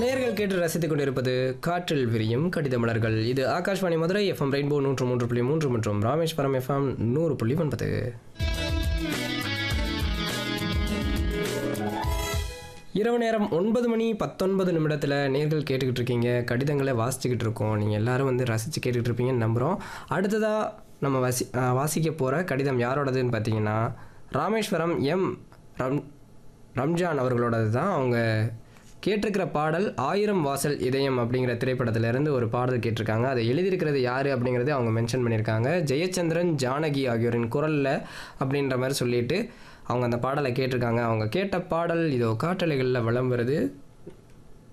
நேர்கள் கேட்டு ரசித்துக் கொண்டிருப்பது காற்றில் விரியும் கடித மலர்கள் இது ஆகாஷ்வாணி மதுரை எஃப்எம் ரெயின்போ நூற்று மூன்று புள்ளி மூன்று மற்றும் ராமேஸ்வரம் எஃப்எம் நூறு புள்ளி ஒன்பது இரவு நேரம் ஒன்பது மணி பத்தொன்பது நிமிடத்தில் நேர்கள் கேட்டுக்கிட்டு இருக்கீங்க கடிதங்களை வாசிச்சுக்கிட்டு இருக்கோம் நீங்கள் எல்லாரும் வந்து ரசித்து கேட்டுக்கிட்டு இருப்பீங்கன்னு நம்புகிறோம் அடுத்ததாக நம்ம வாசி அஹ், வாசிக்க போகிற கடிதம் யாரோடதுன்னு பார்த்தீங்கன்னா ராமேஸ்வரம் எம் ரம் ரம்ஜான் அவர்களோடது தான் அவங்க கேட்டிருக்கிற பாடல் ஆயிரம் வாசல் இதயம் அப்படிங்கிற திரைப்படத்திலிருந்து ஒரு பாடல் கேட்டிருக்காங்க அதை எழுதியிருக்கிறது யார் அப்படிங்கிறத அவங்க மென்ஷன் பண்ணியிருக்காங்க ஜெயச்சந்திரன் ஜானகி ஆகியோரின் குரலில் அப்படின்ற மாதிரி சொல்லிட்டு அவங்க அந்த பாடலை கேட்டிருக்காங்க அவங்க கேட்ட பாடல் இதோ காற்றலைகளில் வலம் வருது